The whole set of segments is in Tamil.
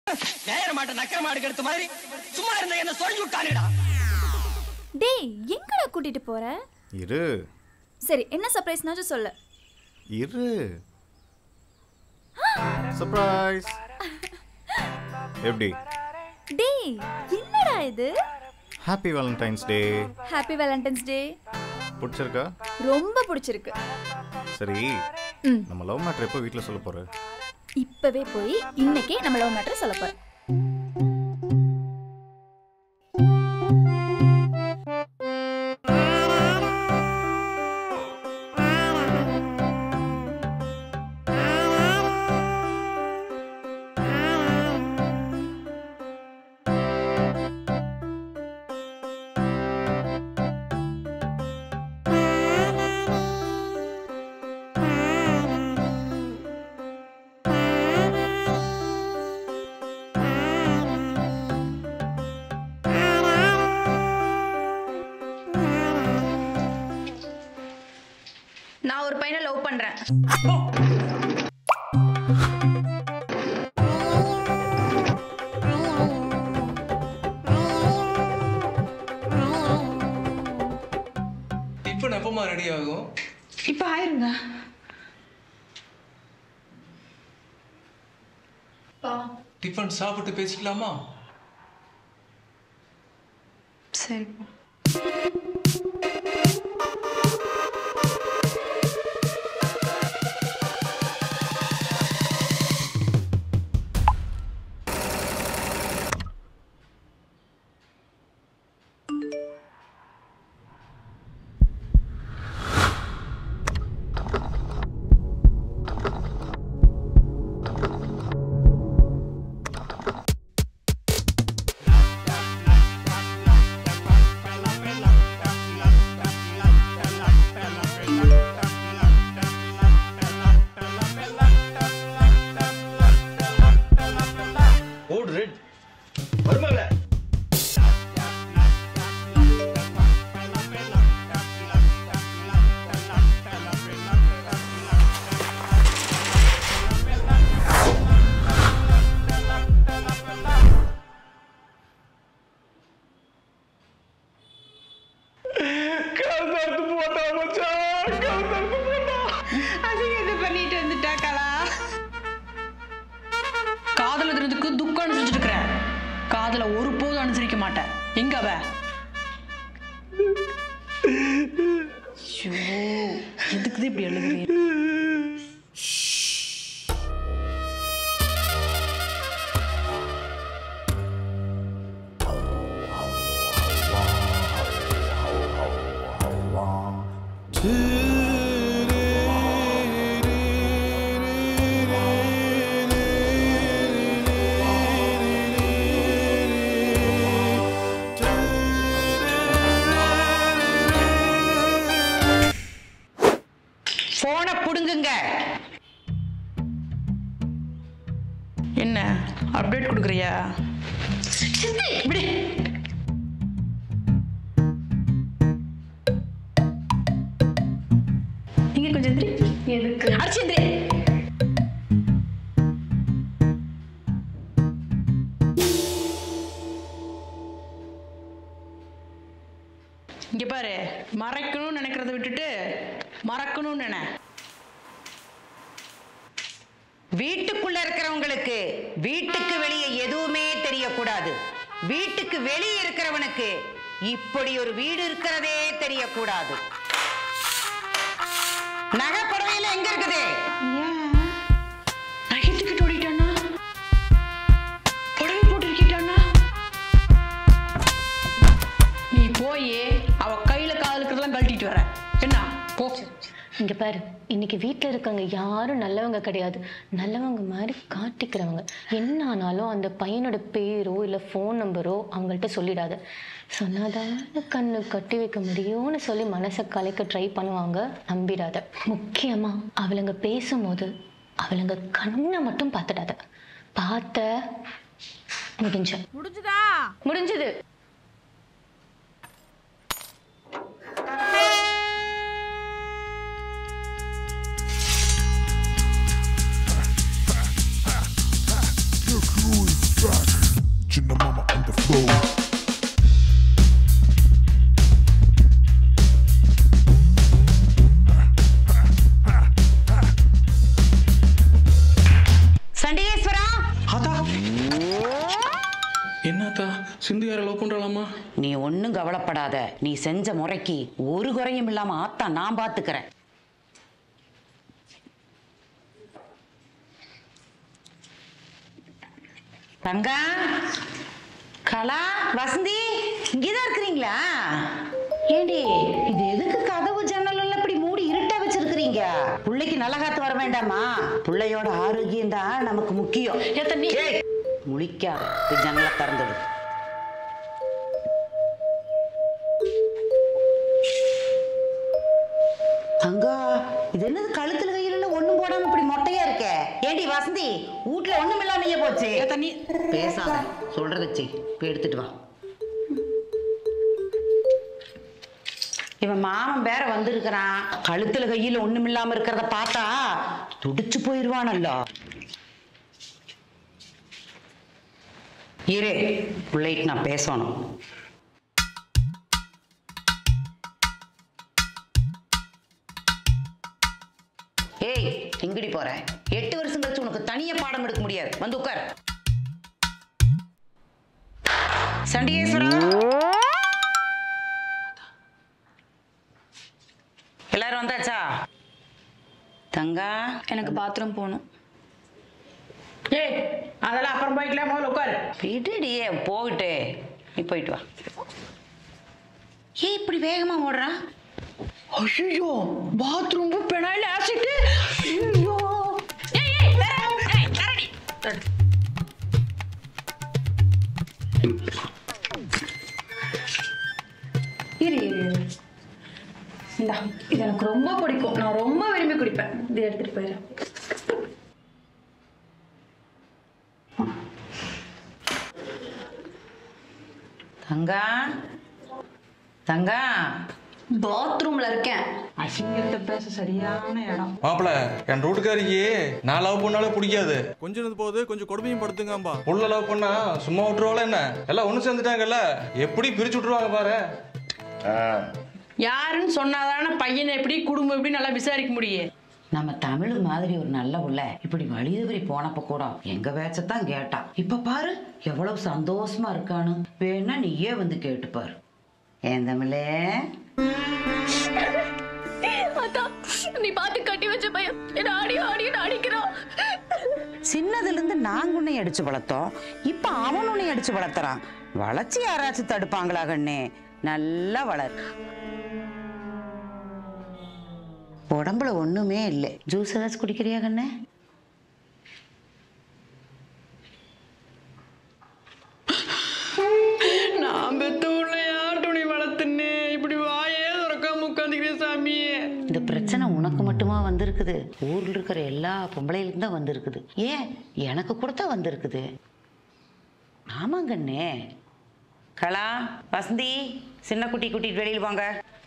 நேர மாட்ட நக்கர மாடு கெடுத்த மாதிரி சும்மா இருந்த என்ன சொல்லி விட்டானுடா டேய் எங்கடா கூட்டிட்டு போற இரு சரி என்ன சர்ப்ரைஸ்னாச்சும் சொல்லு இரு சர்ப்ரைஸ் எப்படி டேய் என்னடா இது happy Valentine's day happy Valentine's day பிடிச்சிருக்கா ரொம்ப பிடிச்சிருக்கு சரி ம். நம்ம லவ் மேட்ரு எப்போ வீட்டில் சொல்ல போற இப்பவே போய் இன்னைக்கே நம்ம லவ் மேட்டர் சொல்ல போறோம் நான் ஒரு பையனை லவ் பண்றேன் டிஃபன் எப்பமா ரெடி ஆகும் இப்ப ஆயிருங்க டிஃபன் சாப்பிட்டு பேசிக்கலாமா சரிப்பா ஓடு ரெட் வருமாங்களே அசிங்கத்தை பண்ணிட்டு வந்துட்டாக்கலா காதல் இருக்கிறதுக்கு துக்கம் அனுசரிச்சுட்டு இருக்கிறேன் காதல ஒருபோதும் அனுசரிக்க மாட்டேன் எங்க அவ ஐயோ, எதுக்குதான் இப்படி எழுதுறீங்க போனை புடுங்குங்க என்ன அப்டேட் கொடுக்குறியா இப்படி இங்க கொஞ்சம் எந்திரி எதுக்கு அடிச்சு எந்திரி இங்க பாரு மறைக்கணும்னு நினைக்கிறத விட்டுட்டு மறக்கணும்னு நினை வீட்டுக்குள்ள இருக்கிறவங்களுக்கு வீட்டுக்கு வெளியே எதுவுமே தெரியக்கூடாது வீட்டுக்கு வெளியே இருக்கிறவனுக்கு இப்படி ஒரு வீடு இருக்கிறதே தெரியக்கூடாது நகை புடவையில எங்க இருக்குது நகைத்துக்கிட்டு ஓடிட்டானா புடவை போட்டிருக்கிட்டானா நீ போய் அவ கையில காதல் இருக்கிறதெல்லாம் கழட்டிட்டு வர என்ன போ இங்க பாரு இன்னைக்கு வீட்டில் இருக்கவங்க யாரும் நல்லவங்க கிடையாது நல்லவங்க மாதிரி காட்டிக்கிறவங்க என்ன ஆனாலும் அந்த பையனோட பேரோ இல்லை ஃபோன் நம்பரோ அவங்கள்ட்ட சொல்லிடாத சொன்னாதான் கண்ணு கட்டி வைக்க முடியும்னு சொல்லி மனசை கலைக்க ட்ரை பண்ணுவாங்க நம்பிடாத முக்கியமா அவளுங்க பேசும்போது அவளுங்க கண்ணை மட்டும் பார்த்துடாத பார்த்த முடிஞ்ச முடிஞ்சுதா முடிஞ்சது என்னத்தா சிந்து யாரை லவ் பண்றாளாமா நீ ஒன்றும் கவலைப்படாத நீ செஞ்ச முறைக்கு ஒரு குறையும் இல்லாம ஆத்தா நான் பார்த்துக்கிறேன் தங்கா கலா வசந்தி இங்கேதான் இருக்கிறீங்களா ஏண்டி இது எதுக்கு கதவு ஜன்னல் எல்லாம் இப்படி மூடி இருட்டா வச்சிருக்கிறீங்க பிள்ளைக்கு நல்ல காத்து வர வேண்டாமா பிள்ளையோட ஆரோக்கியம் தான் நமக்கு முக்கியம் ஏய், முழிக்காத போய் ஜன்னலை திறந்துடு தங்கா இது என்னது கழுத்துல கையில எல்லாம் ஒண்ணும் போடாம இப்படி மொட்டையா இருக்க ஏண்டி வசந்தி வீட்ல ஒண்ணும் இல்லாமயே போச்சு தண்ணி பேசாத சொல்றத செய் போய் எடுத்துட்டு வா இவன் மாமன் வேற வந்திருக்கிறான் கழுத்துல கையில ஒண்ணும் இல்லாம இருக்கிறத பார்த்தா துடிச்சு போயிருவானല്ലോ இரு பிள்ளைக்கு நான் பேசணும் ஏய் எங்கடி போற எட்டு வருஷம் கழிச்சு உனக்கு தனியா பாடம் எடுக்க முடியாது வந்து உட்கார் சண்டிகேஸ்வரா எல்லாரும் வந்தாச்சா தங்கா எனக்கு பாத்ரூம் போகணும் ஏய் அதெல்லாம் அப்புறம் போய்க்கலாம் முதல்ல உட்காரு விடுடியே போயிட்டு நீ போயிட்டு வா ஏன் இப்படி வேகமா ஓடுறா ஐயோ பாத்ரூம் பெனாயில் ஆசிட்டு இரு இரு இரு. இந்தா இது எனக்கு ரொம்ப பிடிக்கும் நான் ரொம்ப விரும்பி குடிப்பேன் இது எடுத்துட்டு போயிடுறேன் தங்கா தங்கா பாத்ரூம்ல இருக்கேன் அசிங்கத்தை பேச சரியான இடம் மாப்பிள என் ரூட்டுக்காரிக்கு நான் லவ் பண்ணாலே பிடிக்காது கொஞ்சம் போது கொஞ்சம் கொடுமையும் படுத்துங்கம்பா உள்ள லவ் பண்ணா சும்மா விட்டுருவாள என்ன எல்லாம் ஒண்ணு சேர்ந்துட்டாங்கல்ல எப்படி பிரிச்சு விட்டுருவாங்க பாரு யாருன்னு சொன்னாதானே பையனை எப்படி குடும்பம் எப்படி நல்லா விசாரிக்க முடியும் நம்ம தமிழ் மாதிரி ஒரு நல்ல உள்ள இப்படி வழிதவறி போனப்ப கூட எங்க பேச்சத்தான் கேட்டான் இப்ப பாரு எவ்வளவு சந்தோஷமா இருக்கானு வேணா நீயே வந்து கேட்டு பாரு ஏன் தமிழே நீ பார்த்து கட்டி வச்ச பையன் என்ன ஆடி ஆடி அடிக்கிறான் சின்னதுல இருந்து நாங்க உன்னை அடிச்சு வளர்த்தோம் இப்ப அவன் உன்னை அடிச்சு வளர்த்துறான் வளர்ச்சி யாராச்சும் தடுப்பாங்களா கண்ணே நல்லா வளர் உடம்புல ஒண்ணுமே இல்லை ஜூஸ் ஏதாச்சும் குடிக்கிறியா கண்ணே நான் பெத்த உள்ள யார் துணி வளர்த்துனே இப்படி வாயே திறக்காம உட்காந்துக்கிறேன் சாமி இந்த பிரச்சனை உனக்கு மட்டுமா வந்திருக்குது ஊர்ல இருக்கிற எல்லா பொம்பளைகளுக்கும் தான் வந்திருக்குது ஏன் எனக்கு கூட தான் வந்திருக்குது ஆமாங்கண்ணே கலா வசந்தி சின்ன குட்டி கூட்டிட்டு வெளியில் வாங்க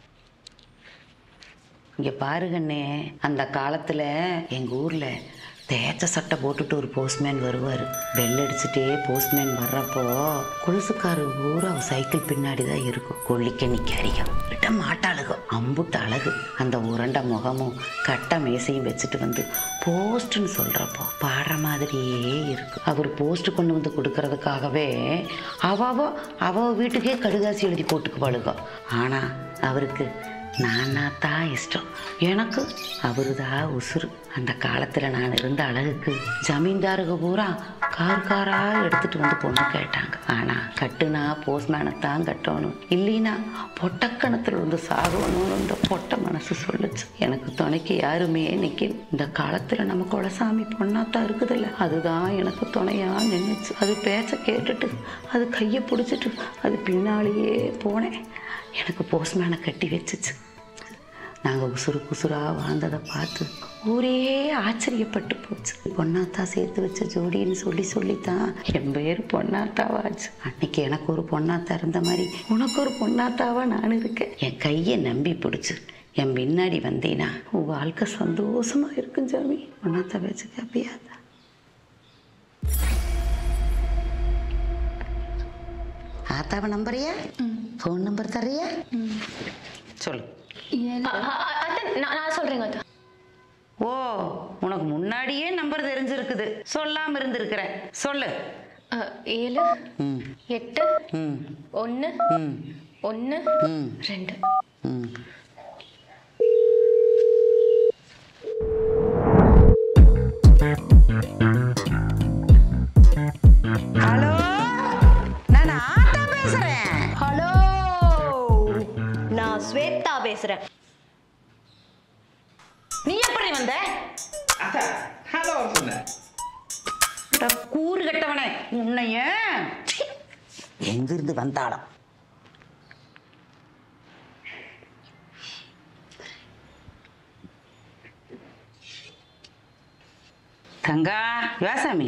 இங்க பாருங்கண்ணே அந்த காலத்துல எங்க ஊர்ல தேய்ச்ச சட்டை போட்டுட்டு ஒரு போஸ்ட்மேன் வருவார் பெல் அடிச்சுட்டே போஸ்ட்மேன் வர்றப்போ கொலுசுக்காரு ஊர் அவ சைக்கிள் பின்னாடி தான் இருக்கும் கொல்லிக்க நிற்காரியும் விட்ட மாட்டாளுகோ அம்புட்டு அழகு அந்த உருண்ட முகமும் கட்ட மேசையும் வச்சுட்டு வந்து போஸ்ட்னு சொல்றப்போ பாடுற மாதிரியே இருக்கு அவர் போஸ்ட் கொண்டு வந்து கொடுக்கறதுக்காகவே அவ அவ வீட்டுக்கே கடுதாசி எழுதி போட்டுக்குவாளுகோ ஆனா அவருக்கு நானா தான் இஷ்டம் எனக்கு அவரு தான் உசுறு அந்த காலத்தில் நான் இருந்த அழகுக்கு ஜமீன்தாருக்கு பூரா கார் காரா எடுத்துட்டு வந்து பொண்ணு கேட்டாங்க ஆனால் கட்டுனா போஸ்ட்மேனை தான் கட்டணும் இல்லைன்னா பொட்டக்கணத்தில் வந்து சாகணும்னு இந்த பொட்ட மனசு சொல்லுச்சு எனக்கு துணைக்கு யாருமே நிற்கல இந்த காலத்தில் நம்ம குலசாமி பொண்ணா தான் இருக்குதுல்ல அதுதான் எனக்கு துணையா நின்றுச்சு அது பேச்ச கேட்டுட்டு அது கையை பிடிச்சிட்டு அது பின்னாலேயே போனேன் எனக்கு போஸ்ட்மேனை கட்டி வச்சுச்சு நாங்கள் உசுறு குசுராக வாழ்ந்ததை பார்த்து ஊரே ஆச்சரியப்பட்டு போச்சு பொன்னாத்தா சேர்த்து வச்ச ஜோடின்னு சொல்லி சொல்லித்தான் என் பேர் பொன்னாத்தாவாச்சு அன்னைக்கு எனக்கு ஒரு பொன்னாத்தா இருந்த மாதிரி உனக்கு ஒரு பொன்னாத்தாவா நான் இருக்கேன் என் கையை நம்பி பிடிச்சு என் பின்னாடி வந்தீனா உன் வாழ்க்கை சந்தோஷமா இருக்கும் சாமி பொன்னாத்தா பேச்சு கேப்பியா ஆத்தாவை நம்புறியா ஃபோன் நம்பர் தர்றியா சொல்லு நான் நான் சொல்றேங்க அத்தா ஓ உனக்கு முன்னாடியே நம்பர் தெரிஞ்சிருக்குது சொல்லாம இருந்திருக்கிறேன் சொல்லு அஹ், ஏழு ம் எட்டு ம் ஒன்று ம் ஒன்று ம் ரெண்டு ம் ஹலோ நான் ஆட்டா பேசுறேன் ஹலோ நான் ஸ்வேதா பேசுறேன் நீ எப்படி வந்த அட, கூறு கட்டவனே உன்னைய எங்கிருந்து வந்தாளாம் தங்கா யோசாமி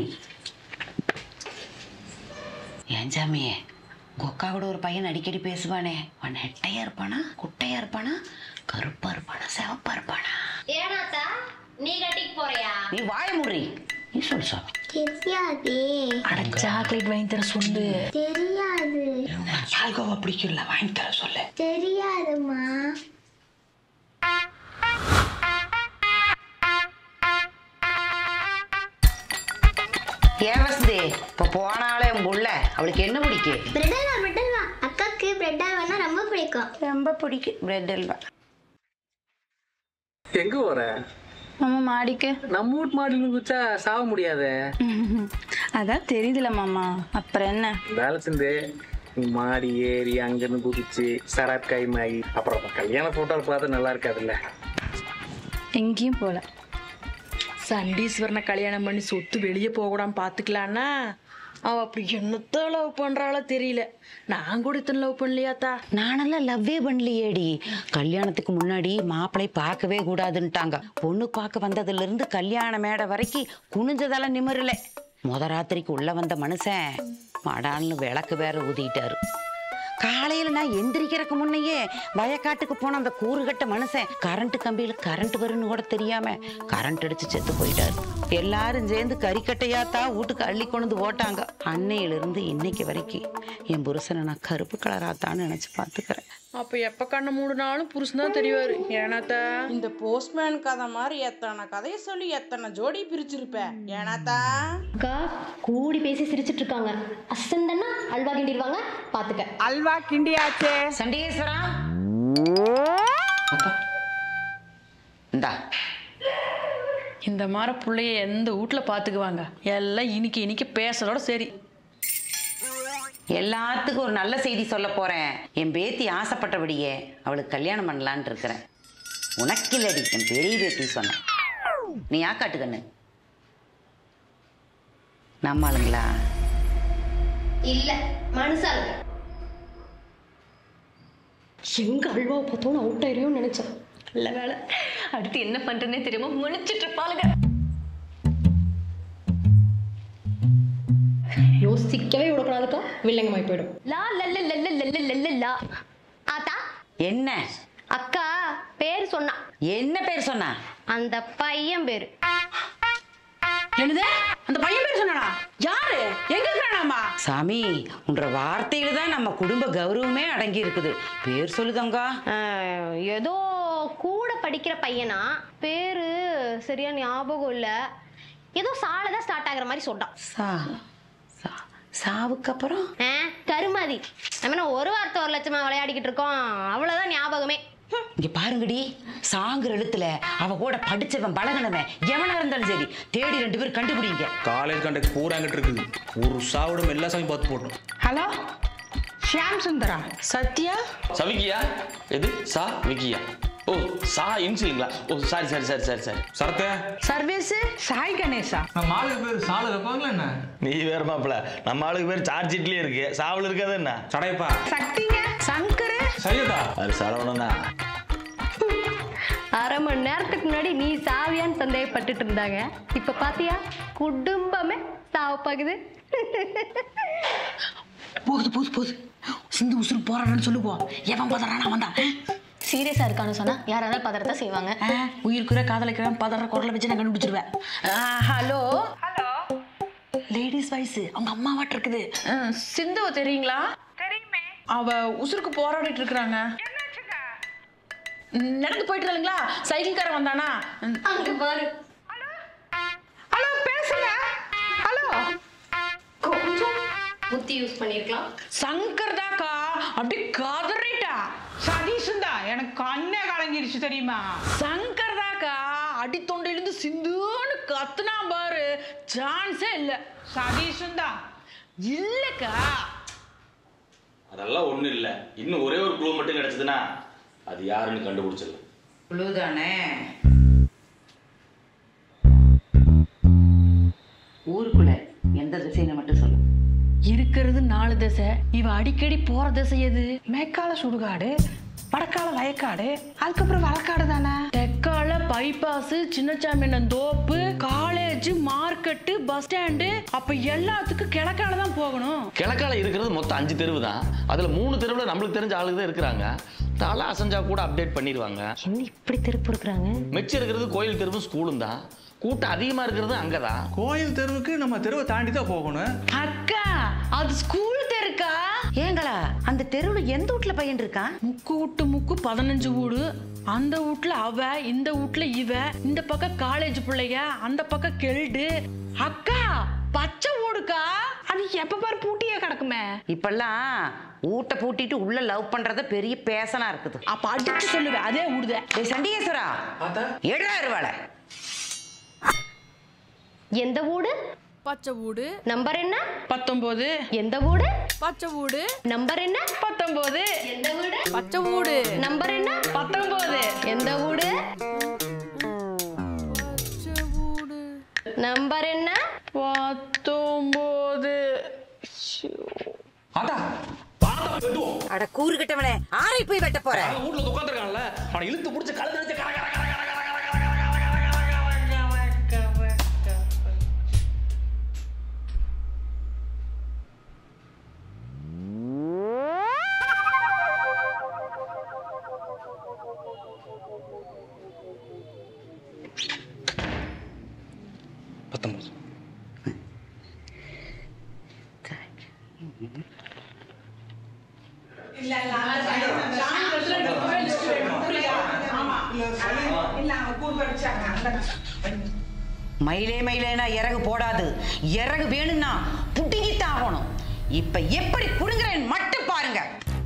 ஏன் சாமி உங்க அக்கா கூட ஒரு பையன் அடிக்கடி பேசுவானே அவன் நெட்டையா இருப்பானா குட்டையா இருப்பானா கருப்பா இருப்பானா சிவப்பா இருப்பானா ஏனாத்தா நீ கட்டிக்கு போறியா நீ வாய முறி நீ சொல் சாமி தெரியாதே அட சாக்லேட் வாங்கி தர சொல்லு தெரியாது பால்கோவா பிடிக்கல வாங்கி தர சொல்லு தெரியாதுமா ஏன் வசந்தி இப்ப போனாலே உங்க உள்ள அவளுக்கு என்ன பிடிக்கும் பிரெட் அல்வா பிரெட் அல்வா அக்காக்கு பிரெட் அல்வானா ரொம்ப பிடிக்கும் ரொம்ப பிடிக்கும் பிரெட் அல்வா எங்க போற மாமா மாடிக்கு நம்ம வீட்டு மாடியில் குச்சா சாக முடியாது அதான் தெரியுதுல மாமா அப்புறம் என்ன வேலை செஞ்சு நீ மாடி ஏறி அங்கிருந்து குதிச்சு சராத் கை மாயி அப்புறம் கல்யாண போட்டோ பார்த்தா நல்லா இருக்காதுல்ல எங்கேயும் போல சண்டீஸ்வரனை கல்யாணம் பண்ணி சொத்து வெளியே போகக்கூடாம பார்த்துக்கலான்னா அவ அப்படி என்னத்த லவ் பண்றாளோ தெரியல நான் கூட இத்தனை லவ் பண்ணலையாத்தா நானெல்லாம் லவ்வே பண்ணலையேடி கல்யாணத்துக்கு முன்னாடி மாப்பிளை பார்க்கவே கூடாதுன்ட்டாங்க பொண்ணு பார்க்க வந்ததுல இருந்து கல்யாண மேடை வரைக்கும் குனிஞ்சதெல்லாம் நிமிரல முத ராத்திரிக்கு உள்ள வந்த மனுஷன் மடான்னு விளக்கு வேற ஊதிட்டாரு காலையில நான் எந்திரிக்கிறதுக்கு முன்னையே வயக்காட்டுக்கு போன அந்த கூறுகட்ட மனுஷன் கரண்ட் கம்பியில கரண்ட் வரும்னு கூட தெரியாம கரண்ட் அடிச்சு செத்து போயிட்டாரு எல்லாரும் சேர்ந்து கறிக்கட்டையாத்தா வீட்டுக்கு அள்ளி கொண்டு வந்து போட்டாங்க அன்னையில இருந்து இன்னைக்கு வரைக்கும் என் புருஷனை நான் கருப்பு கலராத்தான்னு நினைச்சு பாத்துக்கிறேன் அப்ப எப்ப கண்ணை மூடினாலும் புருஷன் தான் தெரிவாரு ஏனாத்தா இந்த போஸ்ட்மேன் கதை மாதிரி எத்தனை கதையை சொல்லி எத்தனை ஜோடி பிரிச்சிருப்ப ஏனாத்தா அக்கா கூடி பேசி சிரிச்சிட்டு இருக்காங்க அசந்தன்னா அல்வா கிண்டிடுவாங்க பாத்துக்க அல்வா கிண்டியாச்சே சண்டீஸ்வரா இந்தா இந்த மாதிரி பிள்ளைய எந்த வீட்ல பாத்துக்குவாங்க எல்லாம் இனிக்க இனிக்க பேசுறதோட சரி எல்லாத்துக்கும் ஒரு நல்ல செய்தி சொல்ல போறேன் என் பேத்தி ஆசைப்பட்டபடியே அவளுக்கு கல்யாணம் பண்ணலான்னு இருக்கிறேன் உனக்கில்லடி என் பெரிய பேத்தி சொன்னேன் நீ யாக்காட்டு கண்ணு நம்ம ஆளுங்களா இல்ல மனுஷாங்க எங்க அல்வாவை பார்த்தோன்னு அவுட் ஆயிரும்னு நினைச்சேன் நல்ல வேலை அடுத்து என்ன பண்றேன்னே தெரியாம முழிச்சிட்டு இருப்பாளுங்க யோசிக்கவே விடக்கூடாதுக்கா வில்லங்கமாய் போயிடும் லா லல்ல லல்ல லல்ல லல்ல லா ஆத்தா என்ன அக்கா பேர் சொன்னா என்ன பேர் சொன்னா அந்த பையன் பேரு என்னது அந்த பையன் பேர் சொன்னானா யாரு எங்க இருக்கிறானாமா சாமி உன்ற வார்த்தையில தான் நம்ம குடும்ப கௌரவமே அடங்கி இருக்குது பேர் சொல்லுதங்க ஆஹ், ஏதோ கூட படிக்கிற பையனா பேரு சரியா ஞாபகம் இல்ல ஏதோ சாலதான் ஸ்டார்ட் ஆகுற மாதிரி சொன்னான் சா சா- சாவுக்கு அப்புறம் ஆ, கருமாதி நம்ம ஒரு வார்த்தை ஒரு லட்சமா விளையாடிக்கிட்டு இருக்கோம் அவ்வளவுதான் ஞாபகமே ஹம். இங்க பாருங்கடி சாங்குற எழுத்துல அவ கூட படிச்சவன் பழகினவன் எவனா இருந்தாலும் சரி தேடி ரெண்டு பேரும் கண்டுபிடிங்க காலேஜ் கண்டக்ட் பூராங்கிட்டு இருக்குது ஒரு சாவிடம் எல்லா சாமியும் பார்த்து போட்டோம் ஹலோ ஷியாம் சுந்தரா சத்யா சவிக்கியா எது சா விக்கியா ஓ சா இன்சுலிங்களா ஓ sorry sorry sorry sorry sorry சரத்தை சர்வீஸ் சாய் கணேசா நம்ம ஆளுக்கு பேர் சாலு வைப்பாங்களா என்ன நீ வேற மாப்பிள நம்ம ஆளுக்கு பேர் சார்ஜ் இட்லி இருக்கு சாவல் இருக்காது என்ன சடையப்பா சக்திங்க சங்கரு சையதா அது சரவணனா அரை மணி நேரத்துக்கு முன்னாடி நீ சாவியான்னு சந்தேகப்பட்டுட்டு இருந்தாங்க இப்ப பாத்தியா குடும்பமே சாவ பாக்குது போகுது போகுது போகுது சிந்து உசுறு போறான்னு சொல்லுவோம் எவன் பதறானா வந்தான் சீரியஸா இருக்கான்னு சொன்னா யாராவது பதறதா செய்வாங்க உயிருக்குற காதலிக்கிறேன் பதற குரலை வச்சு நான் கண்டுபிடிச்சிருவேன் ஹலோ ஹலோ லேடிஸ் வாய்ஸ் அவங்க அம்மாவாட்டு இருக்குது சிந்துவ தெரியுங்களா தெரியுமே அவ உசுருக்கு போராடிட்டு இருக்கிறாங்க நடந்து போயிட்டு இருந்தாங்களா சைக்கிள்காரன் வந்தானா அங்க பாரு ஹலோ பேசுங்க ஹலோ கொஞ்சம் புத்தி யூஸ் பண்ணிருக்கலாம் சங்கர் தாக்கா அப்படி கதறிட்டா சதீஷுந்தா எனக்கு கண்ணே கலங்கிருச்சு தெரியுமா சங்கர் தாக்கா அடி தொண்டையிலிருந்து சிந்துன்னு கத்துனா பாரு சான்ஸே இல்ல சதீஷுந்தா இல்லக்கா அதெல்லாம் ஒண்ணும் இல்ல இன்னும் ஒரே ஒரு க்ளூ மட்டும் கிடைச்சதுன்னா அது யாருன்னு கண்டுபிடிச்சிடலாம் குழுதானே ஊருக்குள்ள எந்த திசைன்னு மட்டும் சொல்லு இருக்கிறது நாலு திசை இவ அடிக்கடி போற திசை எது மேற்கால சுடுகாடு வடக்கால வயக்காடு அதுக்கப்புறம் வழக்காடு தானே தெற்கால பைபாஸ் சின்னச்சாமியன் தோப்பு காலேஜ் மார்க்கெட்டு பஸ் ஸ்டாண்டு அப்ப எல்லாத்துக்கும் கிழக்கால தான் போகணும் கிழக்கால இருக்கிறது மொத்தம் அஞ்சு தெருவு தான் அதுல மூணு தெருவுல நம்மளுக்கு தெரிஞ்ச ஆளுங்க தான் இருக்கிறாங்க தலை அசஞ்சா கூட அப்டேட் பண்ணிடுவாங்க என்ன இப்படி திருப்பு இருக்கிறாங்க மிச்சம் இருக்கிறது கோயில் தெருவும் ஸ்கூலும் தான் கூட்டம் அதிகமா இருக்கிறது அங்கதான் கோயில் தெருவுக்கு நம்ம தெருவை தாண்டி தான் போகணும் அக்கா அது ஸ்கூல் தெருக்கா ஏங்களா அந்த தெருவில் எந்த வீட்டுல பையன் இருக்கான் முக்கு விட்டு முக்கு பதினஞ்சு வீடு அந்த வீட்ல அவ இந்த வீட்ல இவ இந்த பக்கம் காலேஜ் பிள்ளைங்க அந்த பக்கம் கெல்டு அக்கா பச்சை வீடுக்கா அது எப்ப பாரு பூட்டியே கிடக்குமே இப்பெல்லாம் ஊட்ட பூட்டிட்டு உள்ள லவ் பண்றத பெரிய பேசனா இருக்குது அப்ப அடிச்சு சொல்லுவேன் அதே வீடுத டேய் சண்டிகேஸ்வரா எடுறா இருவாளை எந்த வீடு பச்சை வீடு நம்பர் என்ன பத்தொன்பது எந்த வீடு பச்சை வீடு நம்பர் என்ன பத்தொன்பது எந்த வீடு பச்சை வீடு நம்பர் என்ன பத்தொன்பது எந்த வீடு நம்பர் என்ன பத்தொன்பது ஆத்தா அட கூறு கிட்டவனே ஆரை போய் வெட்ட போற வீட்டுல உட்காந்துருக்கான்ல அவனை இழுத்து பிடிச்சி கழுத்து நினைச்சு கர கர கர கர கர பத்தொன்பது மயிலே மயிலேனா இறகு போடாது இறகு வேணும்னா புடுங்கித்தான் ஆகணும் இப்ப எப்படி புடுங்குறேன் மட்டும் பாருங்க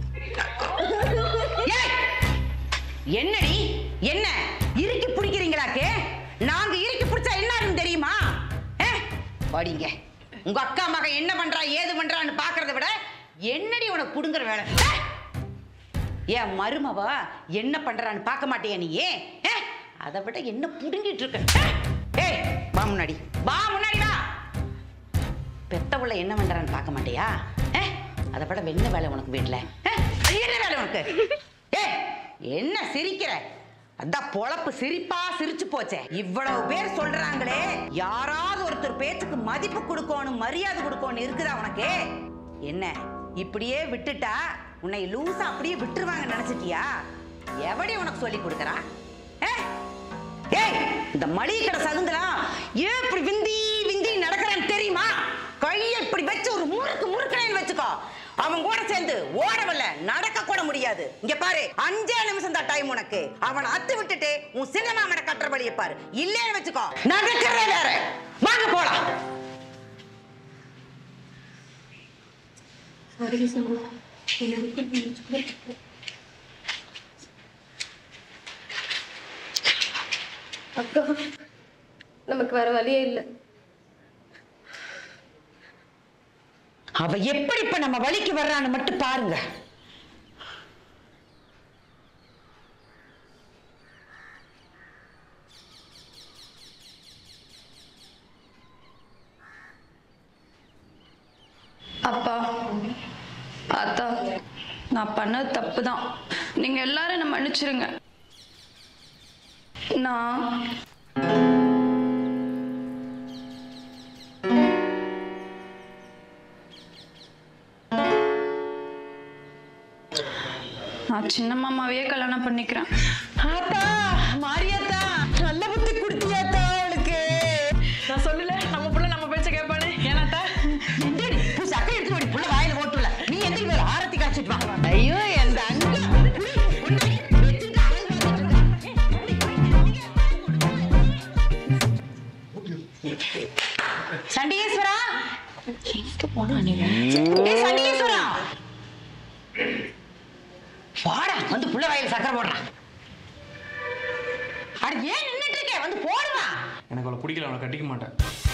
ஏய்! என்னடி என்ன இறுக்கி பிடிக்கிறீங்களாக்கே நாங்க இறுக்கி பிடிச்சா என்ன ஆகும் தெரியுமா ஏ? படிங்க உங்க அக்கா மகன் என்ன பண்றா ஏது பண்றான்னு பாக்குறத விட என்னடி உனக்கு புடுங்குற வேலை ஏ! ஏன் மருமவ என்ன பண்றான்னு பார்க்க மாட்டியா நீ ஏ அதை விட என்ன புடுங்கிட்டு இருக்க ஏ! ஏய் வா முன்னாடி வா முன்னாடி வா பெத்தவுள்ள என்ன பண்றான்னு பார்க்க மாட்டியா ஏ அதை விட என்ன வேலை உனக்கு வீட்டுல ஏ? அது என்ன வேலை உனக்கு ஏ என்ன சிரிக்கிற அதான் பொழப்பு சிரிப்பா சிரிச்சு போச்சே இவ்வளவு பேர் சொல்றாங்களே யாராவது ஒருத்தர் பேச்சுக்கு மதிப்பு கொடுக்கணும் மரியாதை கொடுக்கணும் இருக்குதா உனக்கு என்ன இப்படியே விட்டுட்டா உன்னை லூசா அப்படியே விட்டுருவாங்க நினைச்சிட்டியா எவடி உனக்கு சொல்லி கொடுக்கறா ஏ? ஏய் இந்த மளிகை கடை சகுந்தலா ஏன் இப்படி விந்தி விந்தி நடக்கிறான்னு தெரியுமா கையை இப்படி வச்சு ஒரு முறுக்கு முறுக்கிறேன்னு வச்சுக்கோ அவன் கூட சேர்ந்து ஓடவில்ல நடக்க கூட முடியாது இங்க பாரு அஞ்சே நிமிஷம் தான் டைம் உனக்கு அவனை அத்து விட்டுட்டு உன் சின்ன மாமனை கட்டுற வழியை பாரு இல்லேன்னு வச்சுக்கோ நடக்கிறதே வேற வாங்க போலாம் அக்கா நமக்கு வேற வழியே இல்லை அவ எப்படி இப்ப நம்ம வழிக்கு வர்றான்னு மட்டும் பாருங்க அப்பா அத்தா நான் பண்ணது தப்பு தான் நீங்க எல்லாரும் என்ன மன்னிச்சிருங்க நான் நான் சின்ன மாமாவையே கல்யாணம் பண்ணிக்கிறேன் ஆத்தா மாரியாத்தா நல்ல புத்தி குடுத்தியாத்தா அவளுக்கு நான் சொல்லல நம்ம புள்ள நம்ம பேச்ச கேட்பானே ஏனாத்தா எந்தடி புது சக்கை எடுத்து போடி புள்ள வாயில ஓட்டுல நீ எந்திரி வேற ஆரத்தி காய்ச்சிட்டு வா ஐயோ என் அங்க சண்டீஸ்வரா எங்க போனா நீ ஏய் சண்டீஸ்வரா வாடா வந்து புள்ள வயல் சக்கரை போடுறான் அட ஏன் நின்னுட்டு இருக்க வந்து போடுவா எனக்கு அவளை பிடிக்கல அவளை கட்டிக்க மாட்டேன்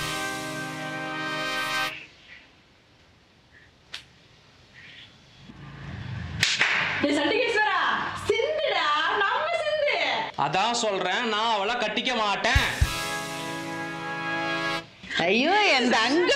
ஏய் சண்டீஸ்வரா சிந்துடா நம்ம சிந்து அதான் சொல்றேன் நான் அவளை கட்டிக்க மாட்டேன் ஐயோ என் தங்க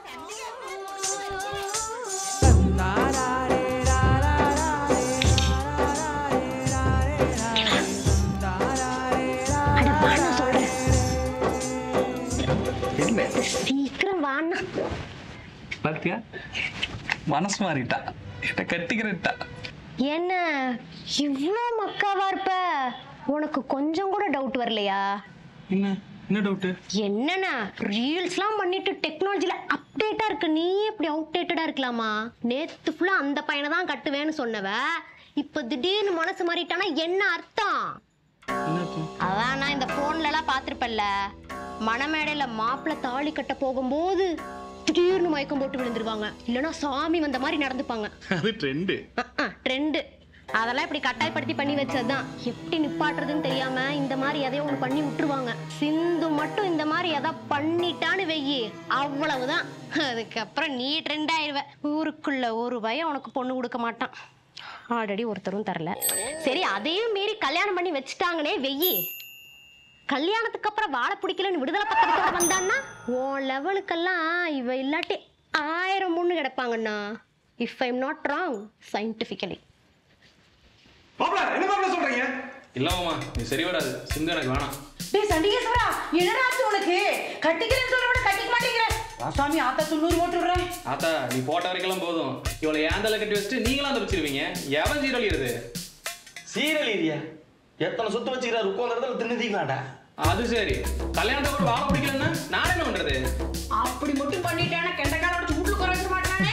என்ன சீக்கிரம் வாண்ணா பாத்தியா மனசு மாறிட்டா என்ன கட்டிக்கிறட்டா என்ன இவ்வளோ மக்காவா இருப்ப உனக்கு கொஞ்சம் கூட டவுட் வரலையா என்ன என்ன டவுட்டு என்னண்ணா ரீல்ஸ்லாம் பண்ணிட்டு டெக்னாலஜில அப்டேட்டா இருக்கு நீ எப்படி அவுடேட்டடா இருக்கலாமா நேத்து ஃபுல்லா அந்த பையனை தான் கட்டுவேன்னு சொன்னவ இப்ப திடீர்னு மனசு மாறிட்டானா என்ன அர்த்தம் அதான் நான் இந்த போன்ல எல்லாம் பாத்திருப்பல்ல மணமேடையில மாப்பிள்ளை தாலி கட்ட போகும்போது திடீர்னு மயக்கம் போட்டு விழுந்துருவாங்க இல்லைன்னா சாமி வந்த மாதிரி நடந்துப்பாங்க அது ட்ரெண்டு ட்ரெண்டு அதெல்லாம் இப்படி கட்டாயப்படுத்தி பண்ணி வச்சதுதான் எப்படி நிப்பாட்டுறதுன்னு தெரியாம இந்த மாதிரி எதையோ ஒன்று பண்ணி விட்டுருவாங்க சிந்து மட்டும் இந்த மாதிரி எதை பண்ணிட்டான்னு வெயி அவ்வளவுதான் அதுக்கப்புறம் நீ ட்ரெண்ட் ஆயிடுவ ஊருக்குள்ள ஒரு பயம் உனக்கு பொண்ணு கொடுக்க மாட்டான் ஆல்ரெடி ஒருத்தரும் தரல சரி அதையும் மீறி கல்யாணம் பண்ணி வச்சுட்டாங்கனே வெயி கல்யாணத்துக்கு அப்புறம் வாழை பிடிக்கலன்னு விடுதலை பக்கத்தோட வந்தான்னா உன் லெவலுக்கெல்லாம் இவ இல்லாட்டி ஆயிரம் பொண்ணு கிடப்பாங்கண்ணா if I'm not wrong scientifically பாப்பா என்ன பாப்பா சொல்றீங்க இல்லம்மா இது சரி வராது சிந்து எனக்கு வேணாம் டேய் சண்டிகேஸ்வரா என்னடா ஆச்சு உனக்கு கட்டிக்கிறேன்னு சொல்ற விட கட்டிக்க மாட்டேங்கிற ராசாமி ஆத்தா தொண்ணூறு போட்டு விடுறேன் ஆத்தா நீ போட்ட வரைக்கும் போதும் இவளை ஏந்தல கட்டி வச்சுட்டு நீங்களும் தப்பிச்சிருவீங்க எவன் சீரழியிறது சீரழியா எத்தனை சொத்து வச்சுக்கிறாரு உட்காந்த இடத்துல தின்னுதீங்களாடா அது சரி கல்யாணத்துக்கு அப்புறம் வாழ பிடிக்கலன்னா நான் என்ன பண்றது அப்படி மட்டும் பண்ணிட்டானா கெண்டக்கால வச்சு வீட்டுல குறைக்க மாட்டானே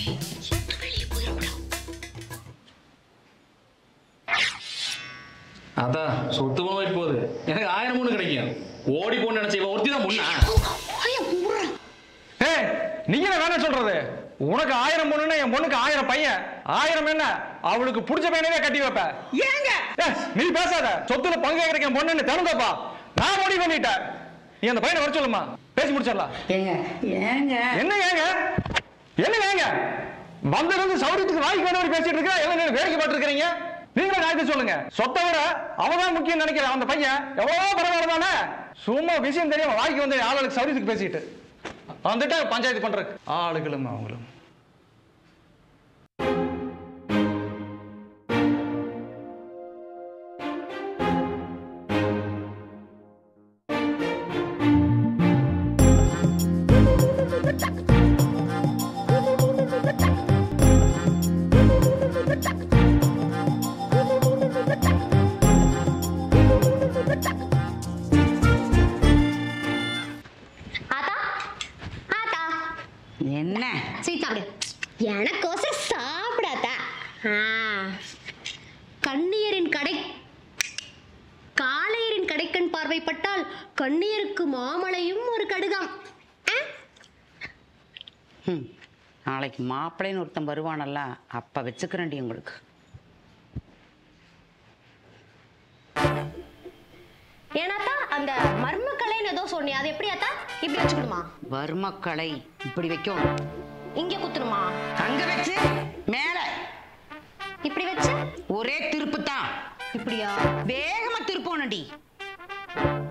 அதான் சொத்து போயிட்டு போகுது எனக்கு ஆயிரம் மூணு கிடைக்கும் ஓடி போன்னு நினைச்ச இவன் ஒருத்தி தான் முன்னா ஏய் நீங்க என்ன வேணாம் சொல்றது உனக்கு ஆயிரம் பொண்ணுன்னா என் பொண்ணுக்கு ஆயிரம் பையன் ஆயிரம் என்ன அவளுக்கு பிடிச்ச பையனவே கட்டி வைப்ப ஏங்க ஏய், நீ பேசாத சொத்துல பங்கு கிடைக்க என் பொண்ணுன்னு திறந்தப்பா நான் முடிவு பண்ணிட்டேன் நீ அந்த பையனை வர சொல்லுமா பேசி முடிச்சிடலாம் ஏங்க ஏங்க என்ன ஏங்க என்ன ஏங்க வந்திருந்து சௌரியத்துக்கு வாய்க்கு வந்தவரை பேசிட்டு இருக்கா எல்லாம் வேடிக்கை பார்த்துருக்கீங்க நீங்களும் நாய்க்கு சொல்லுங்க சொத்தை விட அவதான் முக்கியம் நினைக்கிறேன் அந்த பையன் எவ்வளவு பரவாயில்ல தானே சும்மா விஷயம் தெரியாம வாய்க்கு வந்து ஆளுக்கு சௌரியத்துக்கு பேசிட்டு வந்துட்டு பஞ்சாயத்து பண்றதுக்கு ஆளுகளும் அவங்களும் ஆத்தா ஆத்தா என்ன சரி சாப்பிடு எனக்கோசம் சாப்பிடாதா கண்ணியரின் கடை காளையரின் கடைக்கண் பார்வைப்பட்டால் கண்ணியருக்கு மாமலையும் ஒரு கடுகாம் ம் நாளைக்கு மாப்பிள்ளைன்னு ஒருத்தன் வருவானல்ல அப்போ வச்சுக்கிறேன்டி உங்களுக்கு ஏன்னாத்தா அந்த மர்மக்கலைன்னு ஏதோ சொன்னி அது எப்படி ஆத்தா இப்படி வச்சுக்கணுமா வர்மக்கலை இப்படி வைக்கும் இங்க குத்தணுமா அங்க வச்சு மேல இப்படி வச்சு ஒரே திருப்பு தான் இப்படியா வேகமா திருப்போனடி